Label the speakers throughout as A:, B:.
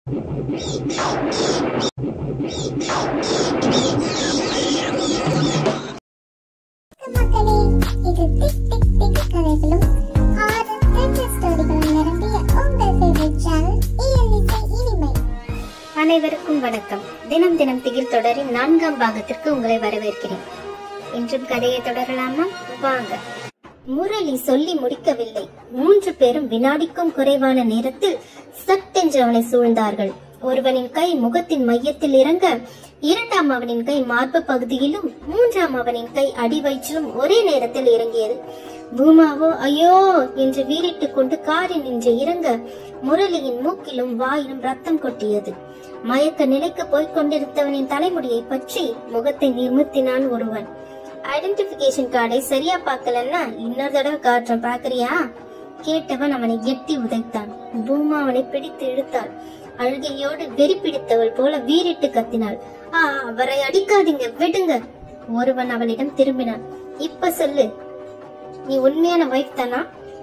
A: மக்களே இது tick tick tick கதைகளும் ஆறு ரெண்டு ஸ்டோரிகளும் நிரம்பிய உங்கள் ஃபேவரட் சேனல் இயலிசை இனிமை
B: அனைவருக்கும் வணக்கம் தினம் தினம் திகில் தொடரின் நான்காம் பாகத்திற்கு உங்களை வரவேற்கிறேன் இன்றும் கதையை தொடரலாமா வாங்க முரளி சொல்லி முடிக்கவில்லை மூன்று பேரும் வினாடிக்கும் குறைவான நேரத்தில் சட்டென்று அவனை சூழ்ந்தார்கள் ஒருவனின் கை முகத்தின் மையத்தில் இறங்க இரண்டாம் அவனின் கை மார்பு பகுதியிலும் மூன்றாம் அவனின் கை அடி வயிற்றிலும் ஒரே நேரத்தில் இறங்கியது பூமாவோ ஐயோ என்று வீறிட்டுக் கொண்டு காரில் நின்று இறங்க முரளியின் மூக்கிலும் வாயிலும் ரத்தம் கொட்டியது மயக்க நிலைக்கு போய்க் கொண்டிருந்தவனின் தலைமுடியை பற்றி முகத்தை நிமிர்த்தினான் ஒருவன் ஐடென்டிபிகேஷன் கார்டை சரியா பார்க்கலன்னா இன்னொரு தடவை காட்டுறேன் பாக்குறியா கேட்டவன் அவனை எட்டி உதைத்தான் பூமா அவனை பிடித்து இழுத்தாள் அழுகையோடு வெறி பிடித்தவள் போல வீறிட்டு கத்தினாள் ஆ அவரை அடிக்காதீங்க விடுங்க ஒருவன் அவளிடம் திரும்பினான் இப்ப சொல்லு நீ உண்மையான வைஃப் தானா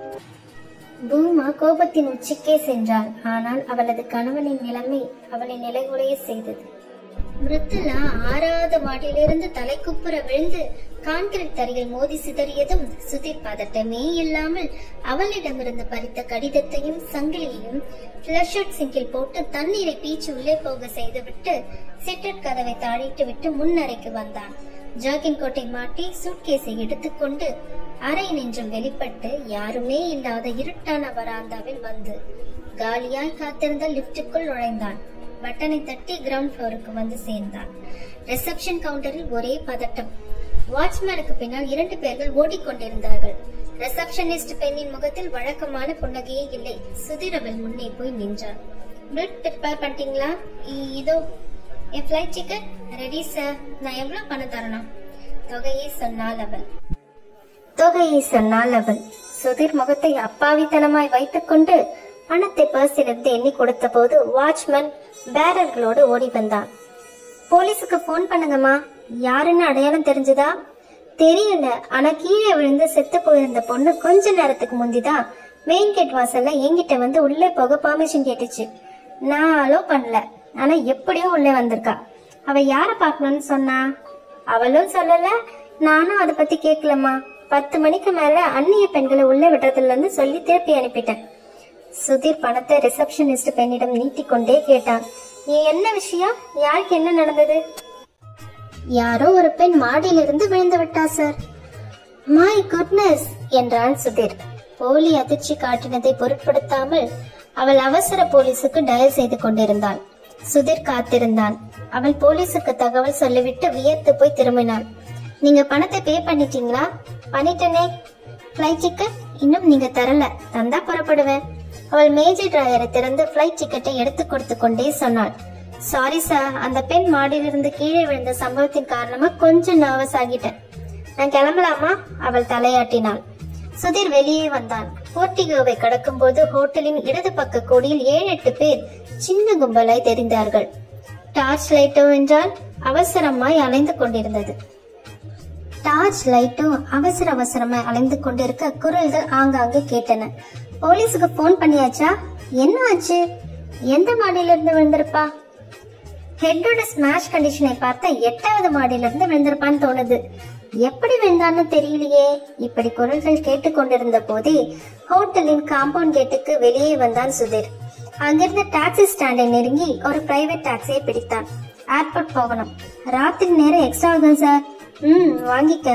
B: பூமா கோபத்தின் உச்சிக்கே சென்றாள் ஆனால் அவளது கணவனின் நிலைமை அவளை நிலைகுலைய செய்தது மிருத்துலா ஆறாவது மாடியிலிருந்து தலைக்குப்புற விழுந்து கான்கிரீட் தரையில் மோதி சிதறியதும் சுதீர் பதட்டமே இல்லாமல் அவளிடமிருந்து பறித்த கடிதத்தையும் சங்கிலியையும் பிளஷர்ட் சிங்கில் போட்டு தண்ணீரை பீச்சு உள்ளே போக செய்துவிட்டு சிட்டட் கதவை தாழிட்டு விட்டு முன்னறைக்கு வந்தான் ஜாகின் கோட்டை மாட்டி சூட்கேஸை எடுத்துக்கொண்டு அறை நின்றும் வெளிப்பட்டு யாருமே இல்லாத இருட்டான வராந்தாவில் வந்து காலியாய் காத்திருந்த லிப்டுக்குள் நுழைந்தான் பட்டனை தட்டி கிரவுண்ட் ஃப்ளோருக்கு வந்து சேர்ந்தான் ரிசப்ஷன் கவுண்டரில் ஒரே பதட்டம் வாட்ச்மேனுக்கு பின்னால் இரண்டு பேர்கள் ஓடிக்கொண்டிருந்தார்கள் ரிசப்ஷனிஸ்ட் பெண்ணின் முகத்தில் வழக்கமான புன்னகையே இல்லை சுதிரவல் முன்னே போய் நின்றான் பிரெட் ப்ரிப்பேர் பண்ணிட்டீங்களா இ- இதோ என் ஃபிளைட் டிக்கெட் ரெடி சார் நான் எவ்வளவு பணம் தரணும் தொகையை சொன்னாள் அவள் தொகையை சொன்னாள் அவள் சுதீர் முகத்தை அப்பாவித்தனமாய் வைத்துக்கொண்டு பணத்தை பர்சிலிருந்து எண்ணி கொடுத்த போது வாட்ச்மேன் பேரர்களோடு ஓடி வந்தான் போலீஸுக்கு ஃபோன் பண்ணுங்கம்மா யாருன்னு அடையாளம் தெரிஞ்சுதா தெரியல ஆனா கீழே விழுந்து செத்து போயிருந்த பொண்ணு கொஞ்ச நேரத்துக்கு முந்திதான் மெயின் கேட் வாசல்ல என்கிட்ட வந்து உள்ளே போக பெர்மிஷன் கேட்டுச்சு நான் அலோ பண்ணல ஆனா எப்படியோ உள்ளே வந்திருக்கா அவ யார பார்க்கணும்னு சொன்னா அவளும் சொல்லல நானும் அதை பத்தி கேட்கலம்மா பத்து மணிக்கு மேல அந்நிய பெண்களை உள்ளே விடுறதுல இருந்து சொல்லி திருப்பி அனுப்பிட்டேன் சுதீர் பணத்தை ரிசப்ஷனிஸ்ட் பெண்ணிடம் நீட்டிக்கொண்டே கேட்டான் நீ என்ன விஷயம் யாருக்கு என்ன நடந்தது யாரோ ஒரு பெண் மாடியிலிருந்து விழுந்து விட்டா சார் மை குட்னஸ் என்றான் சுதீர் போலி அதிர்ச்சி காட்டினதை பொருட்படுத்தாமல் அவள் அவசர போலீசுக்கு டயல் செய்து கொண்டிருந்தாள் சுதீர் காத்திருந்தான் அவள் போலீசுக்கு தகவல் சொல்லிவிட்டு வியர்த்து போய் திரும்பினாள் நீங்க பணத்தை பே பண்ணிட்டீங்களா பண்ணிட்டனே ஃப்ளைட் டிக்கெட் இன்னும் நீங்க தரல தந்தா புறப்படுவேன் அவள் மேஜர் டிராயரை திறந்து ஃப்ளைட் டிக்கெட்டை எடுத்து கொடுத்து கொண்டே சொன்னாள் சாரி சார் அந்த பெண் மாடியிலிருந்து கீழே விழுந்த சம்பவத்தின் காரணமா கொஞ்சம் நர்வஸ் ஆகிட்டேன் நான் கிளம்பலாமா அவள் தலையாட்டினாள் சுதீர் வெளியே வந்தான் போர்டிகோவை கடக்கும்போது ஹோட்டலின் இடது பக்க கோடியில் ஏழு எட்டு பேர் சின்ன கும்பலாய் தெரிந்தார்கள் டார்ச் லைட்டோ என்றால் அவசரமாய் அலைந்து கொண்டிருந்தது டார்ச் லைட்டும் அவசர அவசரமாய் அலைந்து கொண்டிருக்க குரல்கள் ஆங்காங்கே கேட்டன போலீஸுக்கு போன் பண்ணியாச்சா என்ன ஆச்சு எந்த மாடியில இருந்து விழுந்திருப்பா ஹெட்டோட ஸ்மாஷ் கண்டிஷனை பார்த்தா எட்டாவது மாடியில இருந்து விழுந்திருப்பான்னு தோணுது எப்படி விழுந்தான்னு தெரியலையே இப்படி குரல்கள் கேட்டுக்கொண்டிருந்த போதே ஹோட்டலின் காம்பவுண்ட் கேட்டுக்கு வெளியே வந்தான் சுதீர் அங்கிருந்த டாக்ஸி ஸ்டாண்டை நெருங்கி ஒரு பிரைவேட் டாக்ஸியை பிடித்தான் ஏர்போர்ட் போகணும் ராத்திரி நேரம் எக்ஸ்ட்ரா ஆகும் சார் ம் வாங்கிக்க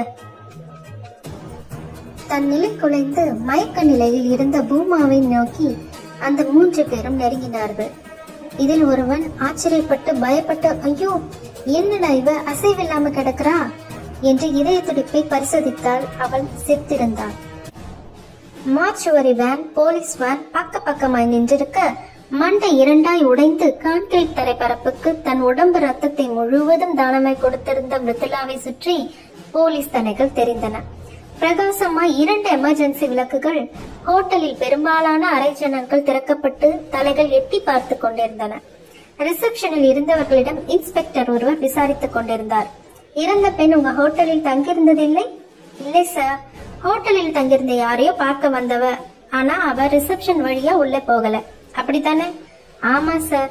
B: தன் நிலை குலைந்து மயக்க நிலையில் இருந்த பூமாவை நோக்கி அந்த மூன்று பேரும் நெருங்கினார்கள் இதில் ஒருவன் ஆச்சரியப்பட்டு பயப்பட்டு ஐயோ என்னடா இவ அசைவில்லாம கிடக்குறா என்று இதய துடிப்பை பரிசோதித்தால் அவள் செத்திருந்தாள் மார்ச்சுவரி வேன் போலீஸ் வேன் பக்க பக்கமாய் நின்றிருக்க மண்டை இரண்டாய் உடைந்து கான்கிரீட் தரைப்பரப்புக்கு தன் உடம்பு ரத்தத்தை முழுவதும் தானமாய் கொடுத்திருந்த மிருதுலாவை சுற்றி போலீஸ் தனைகள் தெரிந்தன பிரகாசமாய் இரண்டு எமர்ஜென்சி விளக்குகள் ஹோட்டலில் பெரும்பாலான அறை ஜன்னல்கள் திறக்கப்பட்டு தலைகள் எட்டி பார்த்து கொண்டிருந்தன ரிசப்ஷனில் இருந்தவர்களிடம் இன்ஸ்பெக்டர் ஒருவர் விசாரித்துக் கொண்டிருந்தார் இறந்த பெண் உங்க ஹோட்டலில் தங்கியிருந்ததில்லை இல்லை சார் ஹோட்டலில் தங்கியிருந்த யாரையோ பார்க்க வந்தவ ஆனா அவ ரிசப்ஷன் வழியா உள்ள போகல அப்படித்தானே ஆமா சார்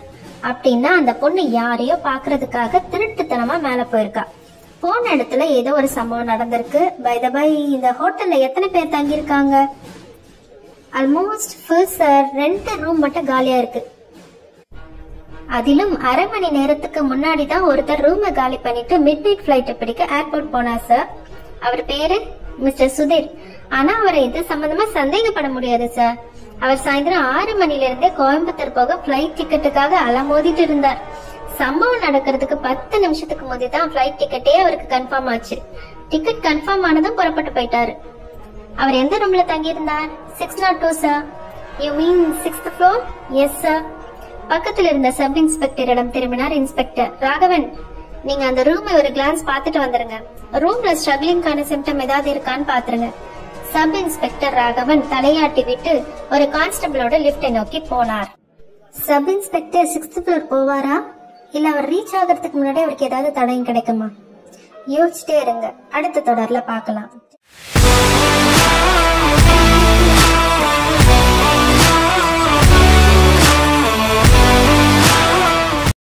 B: அப்படின்னா அந்த பொண்ணு யாரையோ பாக்குறதுக்காக திருட்டுத்தனமா மேல போயிருக்கா போன இடத்துல ஏதோ ஒரு சம்பவம் நடந்திருக்கு பை த பை இந்த ஹோட்டல்ல எத்தனை பேர் தங்கியிருக்காங்க ஆல்மோஸ்ட் ஃபுல் சார் ரெண்டு ரூம் மட்டும் காலியா இருக்கு அதிலும் அரை மணி நேரத்துக்கு முன்னாடி தான் ஒருத்தர் ரூமை காலி பண்ணிட்டு மிட் நைட் ஃபிளைட் பிடிக்க ஏர்போர்ட் போனார் சார் அவர் பேரு மிஸ்டர் சுதீர் ஆனா அவரை இது சம்பந்தமா சந்தேகப்பட முடியாது சார் அவர் சாயந்தரம் ஆறு மணில இருந்தே கோயம்புத்தூர் போக ஃபிளைட் டிக்கெட்டுக்காக அலமோதிட்டு இருந்தார் சம்பவம் நடக்கிறதுக்கு பத்து நிமிஷத்துக்கு முந்தி தான் ஃபிளைட் டிக்கெட்டே அவருக்கு கன்ஃபார்ம் ஆச்சு டிக்கெட் கன்ஃபார்ம் ஆனதும் புறப்பட்டு போயிட்டாரு அவர் எந்த ரூம்ல தங்கி இருந்தார் six naught two sir you mean sixth floor yes sir பக்கத்துல இருந்த சப் இன்ஸ்பெக்டரிடம் திரும்பினார் இன்ஸ்பெக்டர் ராகவன் நீங்க அந்த ரூமை ஒரு கிளான்ஸ் பார்த்துட்டு வந்துருங்க ரூம்ல ஸ்ட்ரகிளிங்கான சிம்டம் ஏதாவது இருக்கான்னு பாத்துருங்க சப் இன்ஸ்பெக்டர் ராகவன் தலையாட்டி விட்டு ஒரு கான்ஸ்டபிளோட லிப்டை நோக்கி போனார் சப் இன்ஸ்பெக்டர் சிக்ஸ்த் ஃப்ளோர் போவாரா இல்ல அவர் ரீச் ஆகிறதுக்கு முன்னாடி அவருக்கு ஏதாவது தடயம் கிடைக்குமா யோசிச்சிட்டே இருங்க அடுத்த தொடர்ல பார்க்கலாம்